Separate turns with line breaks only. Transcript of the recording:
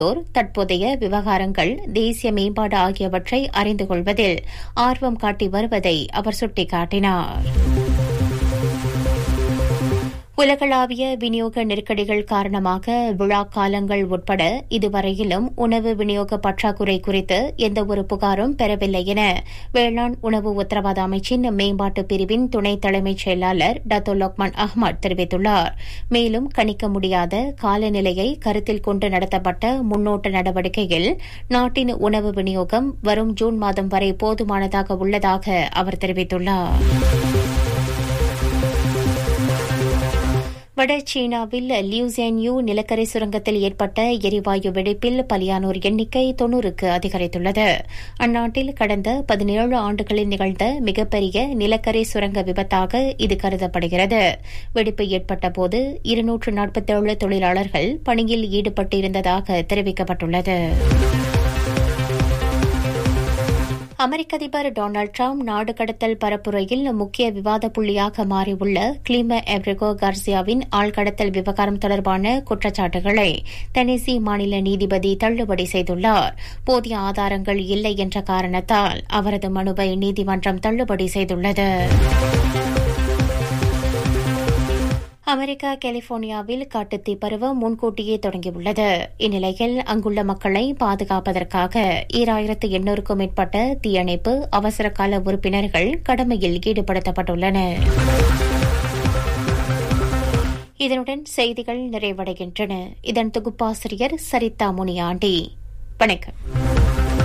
உள்ளோர் தற்போதைய விவகாரங்கள் தேசிய மேம்பாடு ஆகியவற்றை அறிந்து கொள்வதில் ஆர்வம் காட்டி வருவதை அவர் சுட்டிக்காட்டினார் உலகளாவிய விநியோக நெருக்கடிகள் காரணமாக விழா காலங்கள் உட்பட இதுவரையிலும் உணவு விநியோக பற்றாக்குறை குறித்து எந்தவொரு புகாரும் பெறவில்லை என வேளாண் உணவு உத்தரவாத அமைச்சின் மேம்பாட்டு பிரிவின் துணை தலைமைச் செயலாளர் டத்தோ லோக்மான் அஹ்மத் தெரிவித்துள்ளார் மேலும் கணிக்க முடியாத காலநிலையை கருத்தில் கொண்டு நடத்தப்பட்ட முன்னோட்ட நடவடிக்கையில் நாட்டின் உணவு விநியோகம் வரும் ஜூன் மாதம் வரை போதுமானதாக உள்ளதாக அவர் தெரிவித்துள்ளார் வட சீனாவில் லியூசேன்யூ நிலக்கரி சுரங்கத்தில் ஏற்பட்ட எரிவாயு வெடிப்பில் பலியானோர் எண்ணிக்கை தொன்னூறுக்கு அதிகரித்துள்ளது அந்நாட்டில் கடந்த பதினேழு ஆண்டுகளில் நிகழ்ந்த மிகப்பெரிய நிலக்கரி சுரங்க விபத்தாக இது கருதப்படுகிறது வெடிப்பு ஏற்பட்டபோது இருநூற்று நாற்பத்தேழு தொழிலாளர்கள் பணியில் ஈடுபட்டிருந்ததாக தெரிவிக்கப்பட்டுள்ளது அமெரிக்க அதிபர் டொனால்டு டிரம்ப் நாடு கடத்தல் பரப்புரையில் முக்கிய விவாத புள்ளியாக மாறியுள்ள கிளிம எவ்ரிகோ கார்சியாவின் ஆழ்கடத்தல் விவகாரம் தொடர்பான குற்றச்சாட்டுகளை தெனசி மாநில நீதிபதி தள்ளுபடி செய்துள்ளார் போதிய ஆதாரங்கள் இல்லை என்ற காரணத்தால் அவரது மனுவை நீதிமன்றம் தள்ளுபடி செய்துள்ளது அமெரிக்கா கலிபோர்னியாவில் காட்டுத்தீ பருவம் முன்கூட்டியே தொடங்கியுள்ளது இந்நிலையில் அங்குள்ள மக்களை பாதுகாப்பதற்காக ஈராயிரத்து எண்ணூறுக்கும் மேற்பட்ட தீயணைப்பு அவசரகால உறுப்பினர்கள் கடமையில் ஈடுபடுத்தப்பட்டுள்ளனர் இதனுடன் செய்திகள் நிறைவடைகின்றன இதன் தொகுப்பாசிரியர் சரிதா முனியாண்டி வணக்கம்